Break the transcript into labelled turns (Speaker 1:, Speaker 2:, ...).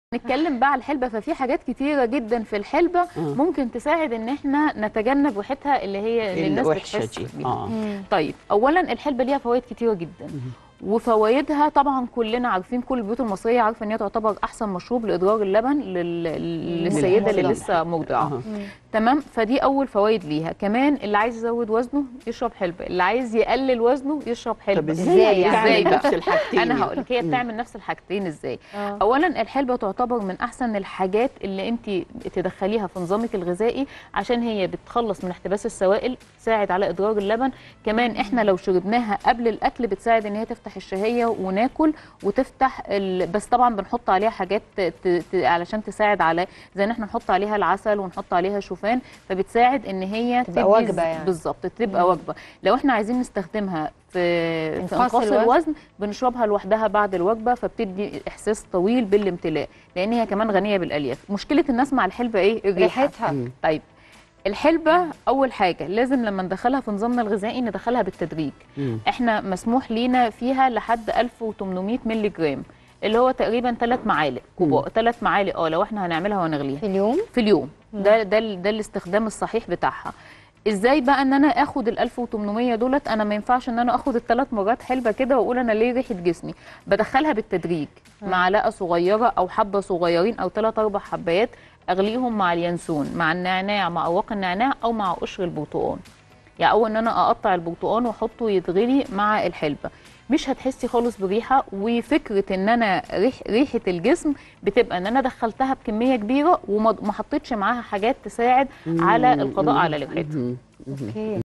Speaker 1: نتكلم بقى على الحلبة ففي حاجات كتيرة جدا في الحلبة ممكن تساعد ان احنا نتجنب ريحتها اللي هي اللي الناس
Speaker 2: الوحشه
Speaker 1: بتحس
Speaker 2: دي
Speaker 1: بيها
Speaker 2: اه
Speaker 1: طيب اولا الحلبة ليها فوائد كتيرة جدا وفوائدها طبعا كلنا عارفين كل البيوت المصريه عارفه ان هي تعتبر احسن مشروب لاضرار اللبن لل... للسيده اللي
Speaker 2: للحمل.
Speaker 1: لسه مرضعه
Speaker 2: آه.
Speaker 1: تمام فدي اول فوائد ليها كمان اللي عايز يزود وزنه يشرب حلبة اللي عايز يقلل وزنه يشرب حلبة
Speaker 2: طب ازاي
Speaker 1: يعني
Speaker 2: تعمل
Speaker 1: ازاي
Speaker 2: نفس
Speaker 1: بقى
Speaker 2: الحاجتين
Speaker 1: انا
Speaker 2: يعني؟
Speaker 1: هقول لك هي
Speaker 2: مم.
Speaker 1: بتعمل نفس الحاجتين ازاي
Speaker 3: آه.
Speaker 1: اولا الحلبة تعتبر من احسن الحاجات اللي انت تدخليها في نظامك الغذائي عشان هي بتخلص من احتباس السوائل تساعد على اضرار اللبن كمان احنا لو شربناها قبل الاكل بتساعد ان هي تفتح الشهيه وناكل وتفتح ال... بس طبعا بنحط عليها حاجات ت... ت... علشان تساعد على زي ان احنا نحط عليها العسل ونحط عليها شوفان فبتساعد ان هي
Speaker 3: تبقى
Speaker 1: تدي
Speaker 3: وجبة يعني.
Speaker 1: بالظبط تبقى وجبه لو احنا عايزين نستخدمها في في
Speaker 3: إنقاص
Speaker 1: انقاص
Speaker 3: الوزن.
Speaker 1: الوزن بنشربها لوحدها بعد الوجبه فبتدي احساس طويل بالامتلاء لان هي كمان غنيه بالالياف مشكله الناس مع الحلبه ايه الريحه
Speaker 3: ريحتها
Speaker 2: مم.
Speaker 1: طيب الحلبة أول حاجة لازم لما ندخلها في نظامنا الغذائي ندخلها بالتدريج
Speaker 2: مم.
Speaker 1: احنا مسموح لينا فيها لحد 1800 مللي جرام اللي هو تقريبا ثلاث معالق كبار ثلاث معالق اه لو احنا هنعملها ونغليها
Speaker 3: في اليوم
Speaker 1: في اليوم ده ده ال- ده الاستخدام الصحيح بتاعها ازاي بقى ان انا اخد ال 1800 دولت انا ما ينفعش ان انا اخد الثلاث مرات حلبه كده واقول انا ليه ريحه جسمي بدخلها بالتدريج معلقه صغيره او حبه صغيرين او ثلاث اربع حبايات اغليهم مع اليانسون مع النعناع مع اوراق النعناع او مع قشر البرتقال يعني اول ان انا اقطع البرتقال واحطه يتغلي مع الحلبه مش هتحسي خالص بريحه وفكره ان انا ريح ريحه الجسم بتبقى ان انا دخلتها بكميه كبيره وما ما حطيتش معاها حاجات تساعد على القضاء على ريحتها
Speaker 2: مم.
Speaker 3: اوكي